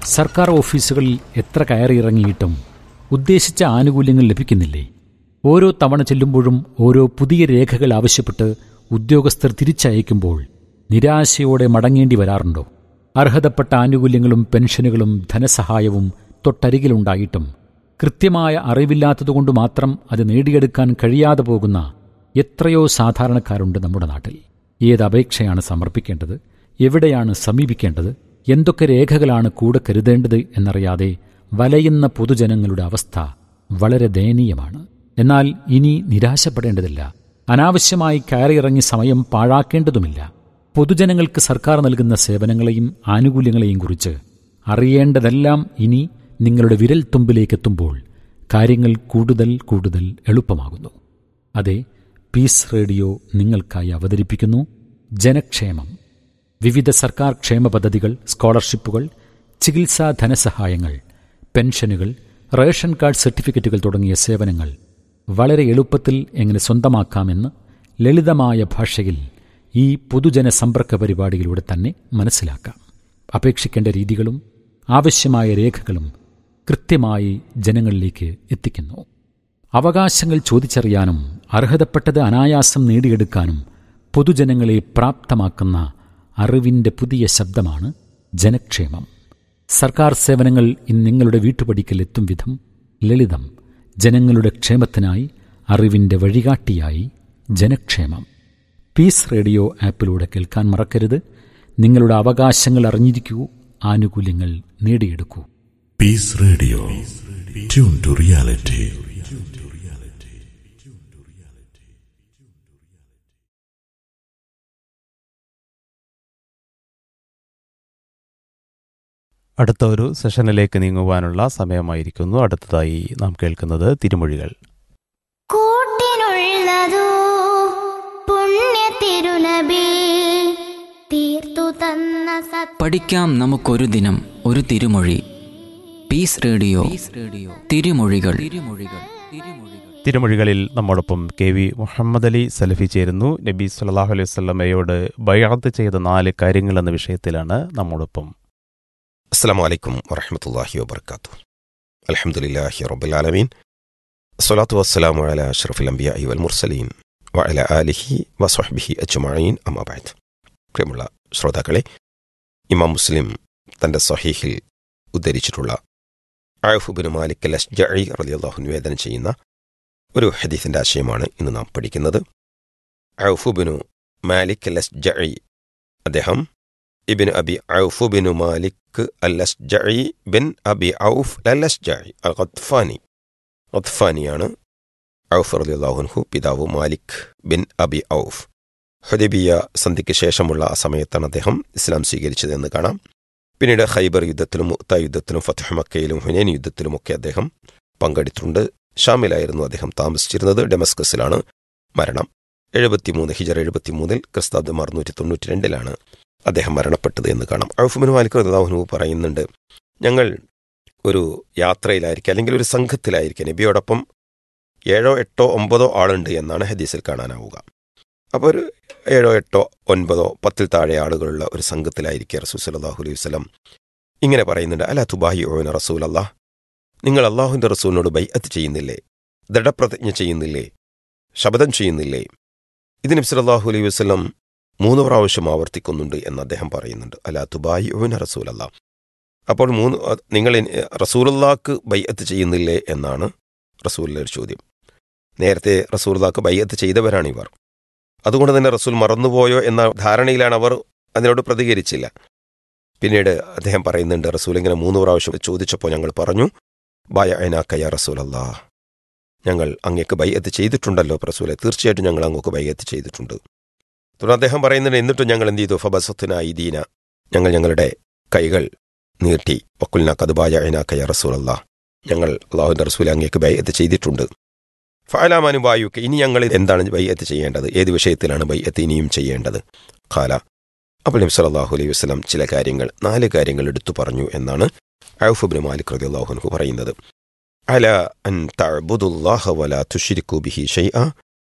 സർക്കാർ ഓഫീസുകളിൽ എത്ര കയറിയിറങ്ങിയിട്ടും ഉദ്ദേശിച്ച ആനുകൂല്യങ്ങൾ ലഭിക്കുന്നില്ലേ ഓരോ തവണ ചെല്ലുമ്പോഴും ഓരോ പുതിയ രേഖകൾ ആവശ്യപ്പെട്ട് ഉദ്യോഗസ്ഥർ തിരിച്ചയക്കുമ്പോൾ നിരാശയോടെ മടങ്ങേണ്ടി വരാറുണ്ടോ അർഹതപ്പെട്ട ആനുകൂല്യങ്ങളും പെൻഷനുകളും ധനസഹായവും തൊട്ടരികിലുണ്ടായിട്ടും കൃത്യമായ അറിവില്ലാത്തതുകൊണ്ട് മാത്രം അത് നേടിയെടുക്കാൻ കഴിയാതെ പോകുന്ന എത്രയോ സാധാരണക്കാരുണ്ട് നമ്മുടെ നാട്ടിൽ ഏത് അപേക്ഷയാണ് സമർപ്പിക്കേണ്ടത് എവിടെയാണ് സമീപിക്കേണ്ടത് എന്തൊക്കെ രേഖകളാണ് കൂടെ കരുതേണ്ടത് എന്നറിയാതെ വലയുന്ന പൊതുജനങ്ങളുടെ അവസ്ഥ വളരെ ദയനീയമാണ് എന്നാൽ ഇനി നിരാശപ്പെടേണ്ടതില്ല അനാവശ്യമായി കയറിയിറങ്ങി സമയം പാഴാക്കേണ്ടതുമില്ല പൊതുജനങ്ങൾക്ക് സർക്കാർ നൽകുന്ന സേവനങ്ങളെയും ആനുകൂല്യങ്ങളെയും കുറിച്ച് അറിയേണ്ടതെല്ലാം ഇനി നിങ്ങളുടെ വിരൽ തുമ്പിലേക്കെത്തുമ്പോൾ കാര്യങ്ങൾ കൂടുതൽ കൂടുതൽ എളുപ്പമാകുന്നു അതെ പീസ് റേഡിയോ നിങ്ങൾക്കായി അവതരിപ്പിക്കുന്നു ജനക്ഷേമം വിവിധ സർക്കാർ ക്ഷേമ പദ്ധതികൾ സ്കോളർഷിപ്പുകൾ ചികിത്സാ ധനസഹായങ്ങൾ പെൻഷനുകൾ റേഷൻ കാർഡ് സർട്ടിഫിക്കറ്റുകൾ തുടങ്ങിയ സേവനങ്ങൾ വളരെ എളുപ്പത്തിൽ എങ്ങനെ സ്വന്തമാക്കാമെന്ന് ലളിതമായ ഭാഷയിൽ ഈ പൊതുജന സമ്പർക്ക പരിപാടിയിലൂടെ തന്നെ മനസ്സിലാക്കാം അപേക്ഷിക്കേണ്ട രീതികളും ആവശ്യമായ രേഖകളും കൃത്യമായി ജനങ്ങളിലേക്ക് എത്തിക്കുന്നു അവകാശങ്ങൾ ചോദിച്ചറിയാനും അർഹതപ്പെട്ടത് അനായാസം നേടിയെടുക്കാനും പൊതുജനങ്ങളെ പ്രാപ്തമാക്കുന്ന അറിവിൻ്റെ പുതിയ ശബ്ദമാണ് ജനക്ഷേമം സർക്കാർ സേവനങ്ങൾ ഇന്ന് നിങ്ങളുടെ വീട്ടുപടിക്കൽ എത്തും വിധം ലളിതം ജനങ്ങളുടെ ക്ഷേമത്തിനായി അറിവിൻ്റെ വഴികാട്ടിയായി ജനക്ഷേമം പീസ് റേഡിയോ ആപ്പിലൂടെ കേൾക്കാൻ മറക്കരുത് നിങ്ങളുടെ അവകാശങ്ങൾ അറിഞ്ഞിരിക്കൂ ആനുകൂല്യങ്ങൾ നേടിയെടുക്കൂ Peace Radio tune to reality അടുത്ത ഒരു സെഷനിലേക്ക് നീങ്ങുവാനുള്ള സമയമായിരിക്കുന്നു അടുത്തതായി നാം കേൾക്കുന്നത് തിരുമൊഴികൾ കൂട്ടിനുള്ളതോ പുണ്യ തിരുനബി തീർത്തു തന്ന സത് പഠിക്കാം നമുക്കൊരു ദിനം ഒരു തിരുമൊഴി പീസ് റേഡിയോ റേഡിയോ തിരുമൊഴികൾ തിരുമൊഴികൾ തിരുമൊഴികൾ തിരുമൊഴികളിൽ നമ്മോടൊപ്പം കെ വി മുഹമ്മദ് അലി സലഫി ചേരുന്നു നബി സല്ലാഹു അലൈഹി സ്വല്ലമയോട് ബയാത്ത് ചെയ്ത നാല് കാര്യങ്ങൾ എന്ന വിഷയത്തിലാണ് നമ്മോടൊപ്പം അസ്സാം വലൈക്കും വറഹമത്തല്ലാഹി വബർക്കാത്തു അലഹമുല്ലാഹി റബ്ബുലാലമീൻ സ്വലാത്തു വസ്സലാമു അല അഷ്റഫുൽ അംബിയ വൽ മുർസലീൻ വഅല ആലിഹി വസ്വഹ്ബിഹി അജ്മഈൻ അമ്മാബാദ് പ്രിയമുള്ള ശ്രോതാക്കളെ ഇമാം മുസ്ലിം തൻ്റെ സഹീഹിൽ ഉദ്ധരിച്ചിട്ടുള്ള ആയുഫുബിൻ മാലിക് അൽ അസ്ജഈ റളിയല്ലാഹു നിവേദനം ചെയ്യുന്ന ഒരു ഹദീസിൻ്റെ ആശയമാണ് ഇന്ന് നാം പഠിക്കുന്നത് ഔഫുബിനു മാലിക് അൽ അസ്ജഈ അദ്ദേഹം ഇബിൻ അബി ഔഫ് ബിൻ മാലിക് അൽ അസ്ജഈ ബിൻ അബി ഔഫ് അൽ അസ്ജഈ അൽ ഖത്ഫാനി ഖത്ഫാനിയാണ് ഔഫ് റളിയല്ലാഹുൻഹു പിതാവ് മാലിക് ബിൻ അബി ഔഫ് ഹുദൈബിയ സന്ധിക്ക് ശേഷമുള്ള ആ സമയത്താണ് അദ്ദേഹം ഇസ്ലാം സ്വീകരിച്ചതെന്ന് കാണാം പിന്നീട് ഖൈബർ യുദ്ധത്തിലും മുത്ത യുദ്ധത്തിലും ഫത്തഹ് മക്കയിലും ഹുനൈൻ യുദ്ധത്തിലുമൊക്കെ അദ്ദേഹം പങ്കെടുത്തിട്ടുണ്ട് ഷാമിലായിരുന്നു അദ്ദേഹം താമസിച്ചിരുന്നത് ഡെമസ്കസിലാണ് മരണം എഴുപത്തിമൂന്ന് ഹിജർ എഴുപത്തിമൂന്നിൽ ക്രിസ്താബ്ദം അറുന്നൂറ്റി തൊണ്ണൂറ്റി രണ്ടിലാണ് അദ്ദേഹം മരണപ്പെട്ടത് എന്ന് കാണാം ഔഫുബിൻ മാലിക് റദാഹുനു പറയുന്നുണ്ട് ഞങ്ങൾ ഒരു യാത്രയിലായിരിക്കും അല്ലെങ്കിൽ ഒരു സംഘത്തിലായിരിക്കും നബിയോടൊപ്പം ഏഴോ എട്ടോ ഒമ്പതോ ആളുണ്ട് എന്നാണ് ഹദീസിൽ കാണാനാവുക അപ്പോൾ ഒരു ഏഴോ എട്ടോ ഒൻപതോ പത്തിൽ താഴെ ആളുകളുള്ള ഒരു സംഘത്തിലായിരിക്കുക റസൂൽ സലാഹു അലൈഹി വസ്ലം ഇങ്ങനെ പറയുന്നുണ്ട് അല്ല തുബാഹി ഓന റസൂൽ അല്ലാഹ് നിങ്ങൾ അള്ളാഹുവിൻ്റെ റസൂലിനോട് ബൈഅത്ത് ചെയ്യുന്നില്ലേ ദൃഢപ്രതിജ്ഞ ചെയ്യുന്നില്ലേ ശപഥം ചെയ്യുന്നില്ലേ ഇത് നബി സല്ലല്ലാഹു അലൈഹി വസ്ലം മൂന്ന് പ്രാവശ്യം ആവർത്തിക്കുന്നുണ്ട് എന്ന് അദ്ദേഹം പറയുന്നുണ്ട് അല്ല തുബായി ഓന റസൂലല്ല അപ്പോൾ മൂന്ന് നിങ്ങൾ റസൂലുള്ളാക്ക് ബൈഅത്ത് ചെയ്യുന്നില്ലേ എന്നാണ് റസൂലിൻ്റെ ഒരു ചോദ്യം നേരത്തെ റസൂലുള്ളാക്ക് ബൈഅത്ത് ചെയ്തവരാണ് ഇവർ അതുകൊണ്ട് തന്നെ റസൂൽ മറന്നുപോയോ എന്ന ധാരണയിലാണ് അവർ അതിനോട് പ്രതികരിച്ചില്ല പിന്നീട് അദ്ദേഹം പറയുന്നുണ്ട് റസൂൽ ഇങ്ങനെ മൂന്ന് പ്രാവശ്യം ചോദിച്ചപ്പോൾ ഞങ്ങൾ പറഞ്ഞു ബായ അയനാക്കയ റസൂൽ അല്ലാ ഞങ്ങൾ അങ്ങേക്ക് ബൈഅത്ത് ചെയ്തിട്ടുണ്ടല്ലോ റസൂലെ തീർച്ചയായിട്ടും ഞങ്ങൾ അങ്ങോക്ക് ബൈഅത്ത് ചെയ്തിട്ടുണ്ട് തുടർന്ന് അദ്ദേഹം പറയുന്നുണ്ട് എന്നിട്ടും ഞങ്ങൾ എന്ത് ചെയ്തു ഫബസത്തിന ഈദീന ഞങ്ങൾ ഞങ്ങളുടെ കൈകൾ നീട്ടി വക്കുലിന കതുബായ അയനാക്കയ റസൂൽ അല്ലാ ഞങ്ങൾ അള്ളാഹുവിൻ്റെ റസൂലെ അങ്ങേക്ക് ബൈഅത്ത് ചെയ്തിട്ടുണ്ട് ഫാലാമാനു വായുക്ക് ഇനി ഞങ്ങൾ എന്താണ് ബൈഅത്ത് ചെയ്യേണ്ടത് ഏത് വിഷയത്തിലാണ് ബൈഅത്ത് ഇനിയും ചെയ്യേണ്ടത് ഖാല അപ്പോൾ നബി സല്ലല്ലാഹു അലൈഹി വസല്ലം ചില കാര്യങ്ങൾ നാല് കാര്യങ്ങൾ എടുത്തു പറഞ്ഞു എന്നാണ് ഔഫുബ്നു മാലിക് റളിയല്ലാഹു അൻഹു പറയുന്നത് അല അൻ തഅബുദുല്ലാഹ വലാ തുശ്രികു ബിഹി ഷൈഅ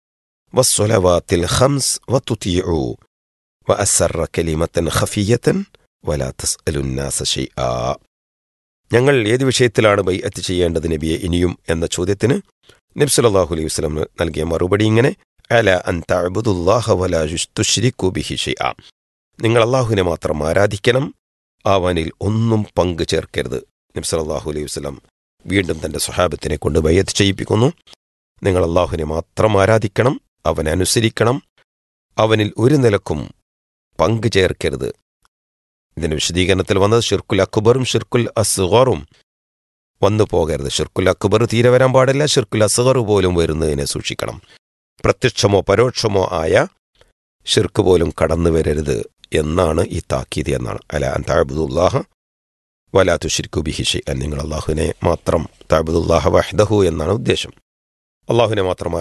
വസ്സലവാത്തിൽ ഖംസ് വതുതിഉ വഅസറ കലിമത്തൻ ഖഫിയത്തൻ വലാ തസ്അലു الناس ഷൈഅ ഞങ്ങൾ ഏത് വിഷയത്തിലാണ് ബൈഅത്ത് ചെയ്യേണ്ടത് നബിയെ ഇനിയും എന്ന ചോദ്യത്തിന് നബി സല്ലല്ലാഹു അലൈഹി വസല്ലം നൽകിയ മറുപടി ഇങ്ങനെ അല അൻ തഅബുദുല്ലാഹ വലാ തുശ്രികു ബിഹി ഷൈഅ നിങ്ങൾ അള്ളാഹുവിനെ മാത്രം ആരാധിക്കണം അവനിൽ ഒന്നും പങ്കു ചേർക്കരുത് നബി സല്ലല്ലാഹു അലൈഹി വസല്ലം വീണ്ടും തന്റെ സ്വഹാബത്തിനെ കൊണ്ട് ബയ്യത്ത് ചെയ്യിപ്പിക്കുന്നു നിങ്ങൾ അള്ളാഹുവിനെ മാത്രം ആരാധിക്കണം അവനെ അനുസരിക്കണം അവനിൽ ഒരു നിലക്കും പങ്കു ചേർക്കരുത് ഇതിന്റെ വിശദീകരണത്തിൽ വന്നത് ഷിർക്കുൽ അക്ബറും ഷിർക്കുൽ അസ്ഗറും വന്നു പോകരുത് ഷിർക്കുൽ അക്ബർ തീരെ വരാൻ പാടില്ല ഷിർക്കുൽ അസ്ഗർ പോലും വരുന്നതിനെ സൂക്ഷിക്കണം പ്രത്യക്ഷമോ പരോക്ഷമോ ആയ ഷിർക്ക് പോലും കടന്നു വരരുത് എന്നാണ് ഈ താക്കീത് എന്നാണ് അല അൻതാബുദുല്ലാഹ വലാ തുഷിർക്കു ബിഹിഷി നിങ്ങൾ അള്ളാഹുവിനെ മാത്രം താബുദുല്ലാഹ വഹ്ദഹു എന്നാണ് ഉദ്ദേശം അള്ളാഹുവിനെ മാത്രം